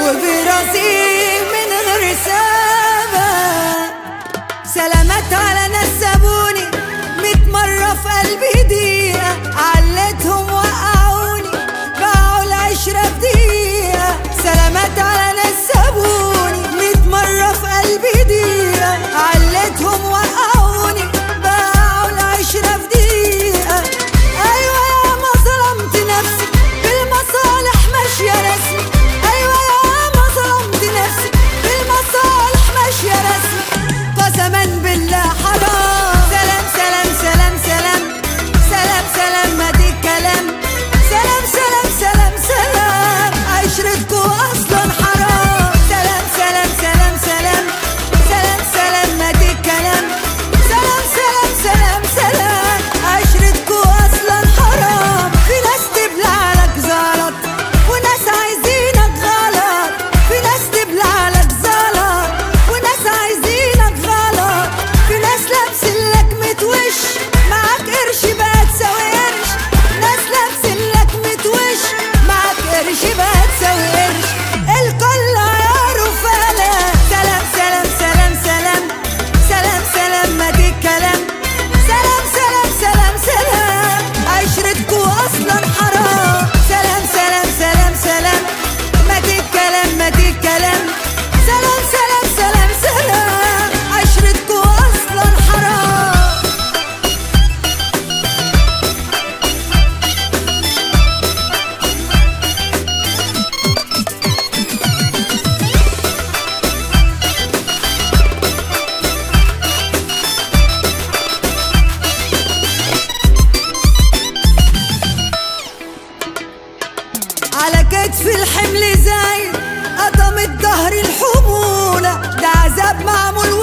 وبرصيد من غير سبب سلامات على ناس سابوني ميت مرة في قلبي دقيقة علتهم وقعوني باعوا العشرة في دقيقة سلامات على ناس سابوني ميت مرة في قلبي دقيقة علتهم وقعوني باعوا العشرة في دقيقة أيوة يا ما ظلمت نفسي بالمصالح ماشية رسمي أيوة يا ما ظلمت نفسي بالمصالح ماشية رسمي قسما بالله حرام سلام سلام سلام سلام سلام سلام ما دي كلام سلام سلام سلام سلام عشرتكو اصلا حرام سلام سلام سلام سلام سلام سلام ما دي كلام سلام سلام سلام سلام عشرتكو اصلا حرام في ناس تبلع لك زلط وناس عايزينك غلط في ناس تبلع لك زلط وناس عايزينك غلط في ناس لابسين لك متوش معاك قرش بقى تساوي قرش ناس لابسين لك متوش معاك قرش بقى تساوي قرش الكل عياره فلا سلام سلام سلام سلام سلام سلام ما دي كلام سلام سلام سلام سلام عشرتكو اصلا حرام سلام سلام سلام سلام ما دي كلام ما دي كلام سلام سلام سلام سلام عشرتكو اصلا حرام على كتف الحمل زايد قطمت ظهري الحمولة ده عذاب معمول